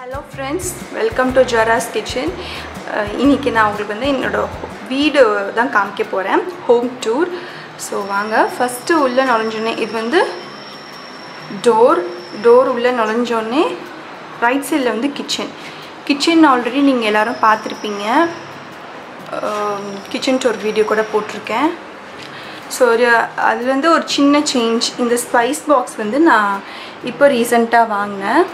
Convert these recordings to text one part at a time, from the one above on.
hello friends welcome to Jara's kitchen இன்றைக்கி நான் உங்களுக்கு வந்து என்னோடய வீடு தான் காமிக்க போகிறேன் ஹோம் டூர் ஸோ வாங்க ஃபஸ்ட்டு உள்ளே நுழைஞ்சோன்னே இது வந்து டோர் டோர் உள்ளே நுழைஞ்சோடனே ரைட் சைடில் வந்து கிச்சன் கிச்சன் ஆல்ரெடி நீங்கள் எல்லோரும் பார்த்துருப்பீங்க கிச்சன் டூர் வீடியோ கூட போட்டிருக்கேன் ஸோ ஒரு அது வந்து ஒரு சின்ன சேஞ்ச் இந்த ஸ்பைஸ் பாக்ஸ் வந்து நான் இப்போ ரீசண்டாக வாங்கினேன்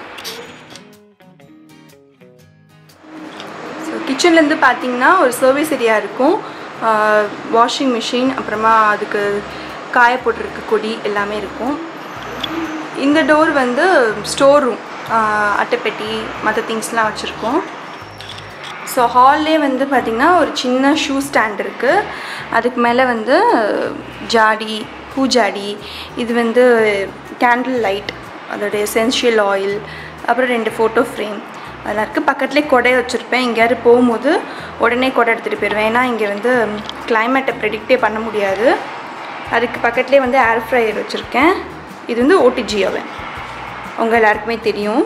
ஸோ கிச்சன்லேருந்து பார்த்தீங்கன்னா ஒரு சர்வீஸ் ஏரியா இருக்கும் வாஷிங் மிஷின் அப்புறமா அதுக்கு காய போட்டிருக்க கொடி எல்லாமே இருக்கும் இந்த டோர் வந்து ஸ்டோர் ரூம் அட்டைப்பெட்டி மற்ற திங்ஸ்லாம் வச்சுருக்கோம் ஸோ ஹால்லே வந்து பார்த்திங்கன்னா ஒரு சின்ன ஷூ ஸ்டாண்ட் இருக்குது அதுக்கு மேலே வந்து ஜாடி பூஜாடி இது வந்து கேண்டில் லைட் அதோட எசென்ஷியல் ஆயில் அப்புறம் ரெண்டு ஃபோட்டோ ஃப்ரேம் அதெல்லாம் இருக்குது பக்கத்துலேயே கொடை வச்சுருப்பேன் எங்கேயாவது போகும்போது உடனே கொடை எடுத்துகிட்டு போயிடுவேன் ஏன்னா இங்கே வந்து கிளைமேட்டை ப்ரெடிக்டே பண்ண முடியாது அதுக்கு பக்கத்துலேயே வந்து ஏர் ஃப்ரையர் வச்சுருக்கேன் இது வந்து ஓடிஜி அவன் உங்கள் எல்லாருக்குமே தெரியும்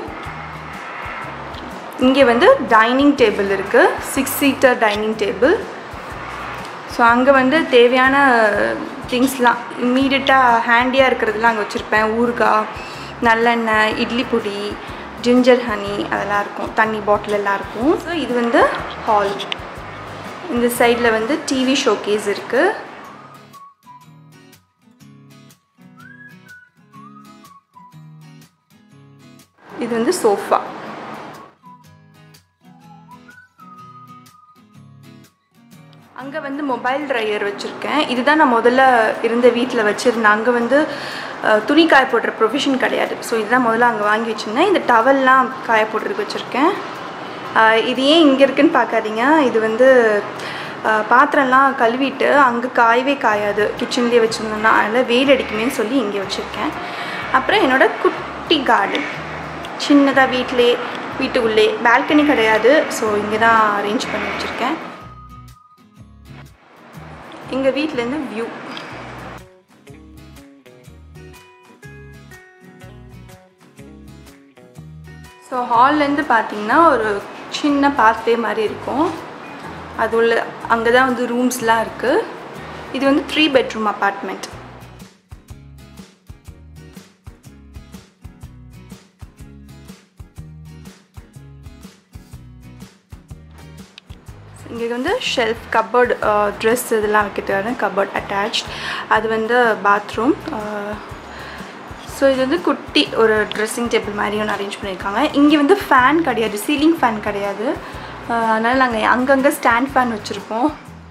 இங்கே வந்து டைனிங் டேபிள் இருக்குது six seater dining table so அங்கே வந்து தேவையான திங்ஸ்லாம் இம்மீடியட்டாக ஹேண்டியாக இருக்கிறதுலாம் அங்கே வச்சுருப்பேன் ஊறுகாய் நல்லெண்ணெய் இட்லி பொடி ஜிஞ்சர் ஹனி அதெல்லாம் இருக்கும் தண்ணி பாட்டில் எல்லாம் இருக்கும் ஸோ இது வந்து ஹால் இந்த சைடில் வந்து டிவி ஷோகேஸ் இருக்குது இது வந்து சோஃபா அங்கே வந்து மொபைல் ட்ரையர் வச்சுருக்கேன் இதுதான் நான் முதல்ல இருந்த வீட்டில் வச்சுருந்தேன் அங்கே வந்து துணி காய போடுற ப்ரொஃபஷன் கிடையாது ஸோ இதுதான் முதல்ல அங்கே வாங்கி வச்சுருந்தேன் இந்த டவல்லாம் காய போடுறதுக்கு வச்சுருக்கேன் இது ஏன் இங்கே இருக்குன்னு பார்க்காதீங்க இது வந்து பாத்திரம்லாம் கழுவிட்டு அங்கே காயவே காயாது கிச்சன்லேயே வச்சுருந்தோம்னா அதனால் வெயில் அடிக்குமேன்னு சொல்லி இங்கே வச்சுருக்கேன் அப்புறம் என்னோடய குட்டி கார்டன் சின்னதாக வீட்டிலே வீட்டுக்குள்ளே பால்கனி கிடையாது ஸோ இங்கே தான் அரேஞ்ச் பண்ணி வச்சுருக்கேன் எங்கள் வீட்டிலேருந்து வியூ ஸோ ஹால்லேருந்து பார்த்தீங்கன்னா ஒரு சின்ன பாத்வே மாதிரி இருக்கும் அது உள்ள அங்கே தான் வந்து ரூம்ஸ்லாம் இருக்குது இது வந்து த்ரீ பெட்ரூம் அப்பார்ட்மெண்ட் இங்கே வந்து ஷெல்ஃப் கப்பர்டு ட்ரெஸ் இதெல்லாம் வைக்கிறதுக்கான கப்பர்ட் அட்டாச் அது வந்து பாத்ரூம் ஸோ இது வந்து குட்டி ஒரு ட்ரெஸ்ஸிங் டேபிள் மாதிரி ஒன்று அரேஞ்ச் பண்ணியிருக்காங்க இங்கே வந்து ஃபேன் கிடையாது சீலிங் ஃபேன் கிடையாது அதனால் நாங்கள் அங்கங்கே ஸ்டாண்ட் ஃபேன் வச்சுருப்போம்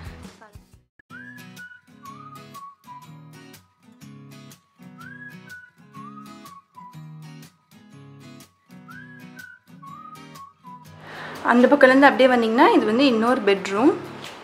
அந்த பக்கம்லேருந்து அப்படியே வந்தீங்கன்னா இது வந்து இன்னொரு பெட்ரூம்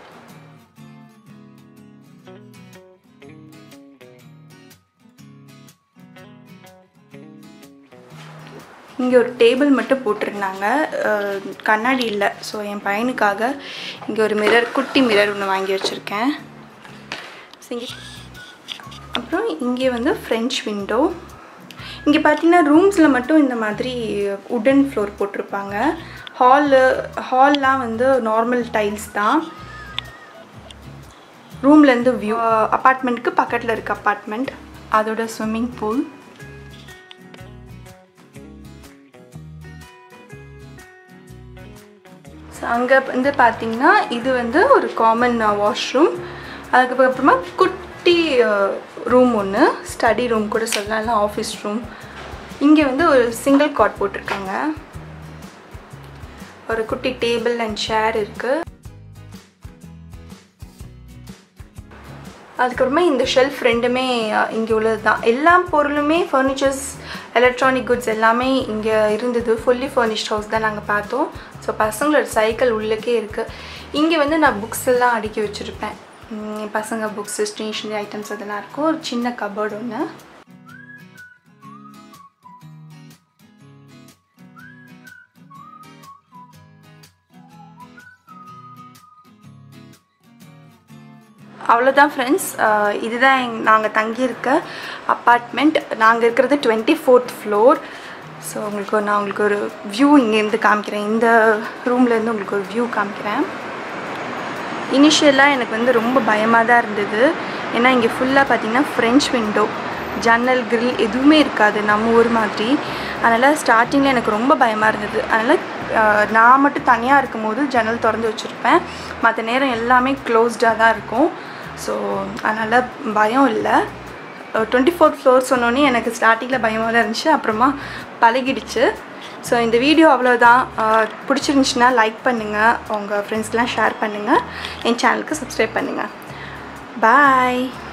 இங்கே ஒரு டேபிள் மட்டும் போட்டிருந்தாங்க கண்ணாடி இல்லை ஸோ என் பையனுக்காக இங்கே ஒரு மிரர் குட்டி மிரர் ஒன்று வாங்கி வச்சுருக்கேன் இங்கே அப்புறம் இங்கே வந்து ஃப்ரெஞ்ச் விண்டோ இங்கே பார்த்தீங்கன்னா ரூம்ஸில் மட்டும் இந்த மாதிரி உடன் ஃப்ளோர் போட்டிருப்பாங்க ஹாலு ஹால்லாம் வந்து நார்மல் டைல்ஸ் தான் ரூம்லேருந்து வியூ அப்பார்ட்மெண்ட்டுக்கு பக்கத்தில் இருக்க அப்பார்ட்மெண்ட் அதோட ஸ்விம்மிங் பூல் ஸோ அங்கே வந்து பார்த்திங்கன்னா இது வந்து ஒரு காமன் வாஷ்ரூம் அதுக்கப்புறமா குட்டி ரூம் ஒன்று ஸ்டடி ரூம் கூட சொல்லலாம் இல்லை ஆஃபீஸ் ரூம் இங்கே வந்து ஒரு சிங்கிள் காட் போட்டிருக்காங்க ஒரு குட்டி டேபிள் அண்ட் சேர் இருக்குது அதுக்கப்புறமா இந்த ஷெல்ஃப் ரெண்டுமே இங்கே உள்ளது தான் எல்லா பொருளுமே ஃபர்னிச்சர்ஸ் எலக்ட்ரானிக் குட்ஸ் எல்லாமே இங்கே இருந்தது ஃபுல்லி ஃபர்னிஷ்ட் ஹவுஸ் தான் நாங்கள் பார்த்தோம் ஸோ பசங்களோட சைக்கிள் உள்ளக்கே இருக்குது இங்கே வந்து நான் புக்ஸ் எல்லாம் அடுக்கி வச்சுருப்பேன் பசங்க புக்ஸு ஸ்டேஷ்னரி ஐட்டம்ஸ் அதெல்லாம் இருக்கும் ஒரு சின்ன கபோர்டு ஒன்று அவ்வளோதான் ஃப்ரெண்ட்ஸ் இதுதான் எங் நாங்கள் தங்கியிருக்க அப்பார்ட்மெண்ட் நாங்கள் இருக்கிறது டுவெண்ட்டி ஃபோர்த் ஃப்ளோர் ஸோ உங்களுக்கு நான் உங்களுக்கு ஒரு வியூ இங்கேருந்து காமிக்கிறேன் இந்த ரூம்லேருந்து உங்களுக்கு ஒரு வியூ காமிக்கிறேன் இனிஷியலாக எனக்கு வந்து ரொம்ப பயமாக தான் இருந்தது ஏன்னா இங்கே ஃபுல்லாக பார்த்தீங்கன்னா ஃப்ரெஞ்ச் விண்டோ ஜன்னல் grill எதுவுமே இருக்காது நம்ம ஊர் மாதிரி அதனால் ஸ்டார்டிங்கில் எனக்கு ரொம்ப பயமாக இருந்தது அதனால் ஆஹ், நான் மட்டும் தனியாக இருக்கும்போது ஜன்னல் திறந்து வச்சுருப்பேன் மற்ற நேரம் எல்லாமே க்ளோஸ்டாக தான் இருக்கும் ஸோ அதனால் பயம் இல்லை டுவெண்ட்டி ஃபோர்த் ஃப்ளோர் சொன்னோன்னே எனக்கு ஸ்டார்டிங்கில் பயமாக தான் இருந்துச்சு அப்புறமா பழகிடுச்சு ஸோ இந்த வீடியோ அவ்வளோதான் ஆஹ் பிடிச்சிருந்துச்சுன்னா லைக் பண்ணுங்கள் உங்கள் ஃப்ரெண்ட்ஸ்க்கெலாம் ஷேர் பண்ணுங்கள் என் சேனலுக்கு சப்ஸ்கிரைப் பண்ணுங்கள் பாய்